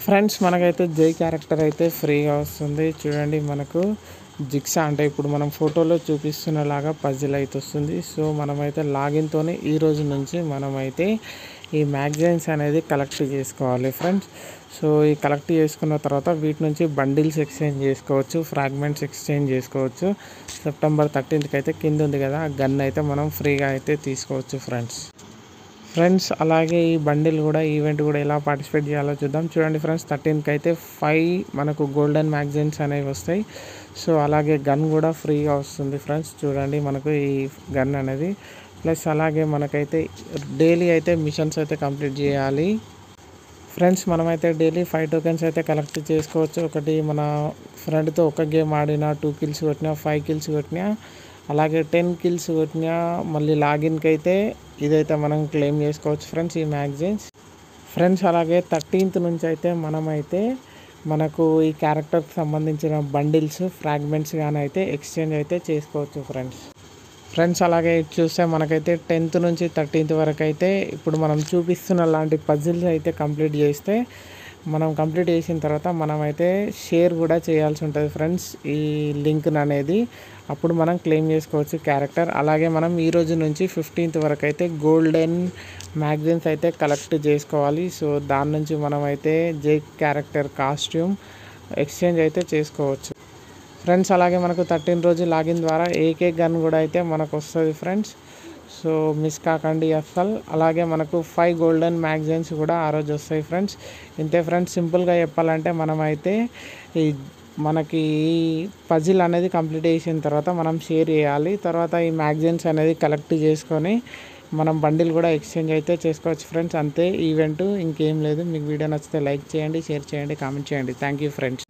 friends మనకైతే జై character అయితే ఫ్రీగా వస్తుంది చూడండి మనకు జిక్సా అంటే ఇప్పుడు మనం ఫోటోలో చూపిస్తున్నలాగా పజిల్ అయితే వస్తుంది సో మనమైతే లాగిన్తోనే ఈ రోజు నుంచి మనమైతే ఈ మ్యాగజైన్స్ అనేది కలెక్ట్ చేసుకోవాలి ఫ్రెండ్స్ సో ఈ కలెక్ట్ చేసుకున్న తర్వాత వీటి నుంచి బండిల్స్ ఎక్స్చేంజ్ చేసుకోవచ్చు ఫ్రాగ్మెంట్స్ ఎక్స్చేంజ్ చేసుకోవచ్చు సెప్టెంబర్ థర్టీన్త్కి అయితే కింద ఉంది కదా గన్ అయితే మనం ఫ్రీగా అయితే తీసుకోవచ్చు ఫ్రెండ్స్ ఫ్రెండ్స్ అలాగే ఈ బండిల్ కూడా ఈవెంట్ కూడా ఎలా పార్టిసిపేట్ చేయాలో చూద్దాం చూడండి ఫ్రెండ్స్ థర్టీన్కి అయితే ఫైవ్ మనకు గోల్డెన్ మ్యాగజైన్స్ అనేవి వస్తాయి సో అలాగే గన్ కూడా ఫ్రీగా వస్తుంది ఫ్రెండ్స్ చూడండి మనకు ఈ గన్ అనేది ప్లస్ అలాగే మనకైతే డైలీ అయితే మిషన్స్ అయితే కంప్లీట్ చేయాలి ఫ్రెండ్స్ మనమైతే డైలీ ఫైవ్ టోకెన్స్ అయితే కలెక్ట్ చేసుకోవచ్చు ఒకటి మన ఫ్రెండ్తో ఒక గేమ్ ఆడినా టూ కిల్స్ కొట్టినా ఫైవ్ కిల్స్ కొట్టినా అలాగే టెన్ కిల్స్ కొట్టినా మళ్ళీ లాగిన్కి అయితే ఇదైతే మనం క్లెయిమ్ చేసుకోవచ్చు ఫ్రెండ్స్ ఈ మ్యాగజైన్స్ ఫ్రెండ్స్ అలాగే థర్టీన్త్ నుంచి అయితే మనమైతే మనకు ఈ క్యారెక్టర్కి సంబంధించిన బండిల్స్ ఫ్రాగ్మెంట్స్ కానీ అయితే ఎక్స్చేంజ్ అయితే చేసుకోవచ్చు ఫ్రెండ్స్ ఫ్రెండ్స్ అలాగే ఇటు చూస్తే మనకైతే టెన్త్ నుంచి థర్టీన్త్ వరకు అయితే ఇప్పుడు మనం చూపిస్తున్న లాంటి పజిల్స్ అయితే కంప్లీట్ చేస్తే మనం కంప్లీట్ చేసిన తర్వాత మనమైతే షేర్ కూడా చేయాల్సి ఉంటుంది ఫ్రెండ్స్ ఈ లింక్ అనేది అప్పుడు మనం క్లెయిమ్ చేసుకోవచ్చు క్యారెక్టర్ అలాగే మనం ఈ రోజు నుంచి ఫిఫ్టీన్త్ వరకు అయితే గోల్డెన్ మ్యాగజైన్స్ అయితే కలెక్ట్ చేసుకోవాలి సో దాని నుంచి మనమైతే జే క్యారెక్టర్ కాస్ట్యూమ్ ఎక్స్చేంజ్ అయితే చేసుకోవచ్చు ఫ్రెండ్స్ అలాగే మనకు థర్టీన్ రోజు లాగిన్ ద్వారా ఏకే గన్ కూడా అయితే మనకు వస్తుంది ఫ్రెండ్స్ సో మిస్ కాకండి అస్సలు అలాగే మనకు ఫైవ్ గోల్డెన్ మ్యాగజైన్స్ కూడా ఆ రోజు వస్తాయి ఫ్రెండ్స్ ఇంతే ఫ్రెండ్స్ సింపుల్గా చెప్పాలంటే మనమైతే ఈ మనకి ఈ పజిల్ అనేది కంప్లీట్ చేసిన తర్వాత మనం షేర్ చేయాలి తర్వాత ఈ మ్యాగజైన్స్ అనేది కలెక్ట్ చేసుకొని మనం బండిల్ కూడా ఎక్స్చేంజ్ అయితే చేసుకోవచ్చు ఫ్రెండ్స్ అంతే ఈవెంట్ ఇంకేం లేదు మీకు వీడియో నచ్చితే లైక్ చేయండి షేర్ చేయండి కామెంట్ చేయండి థ్యాంక్ యూ ఫ్రెండ్స్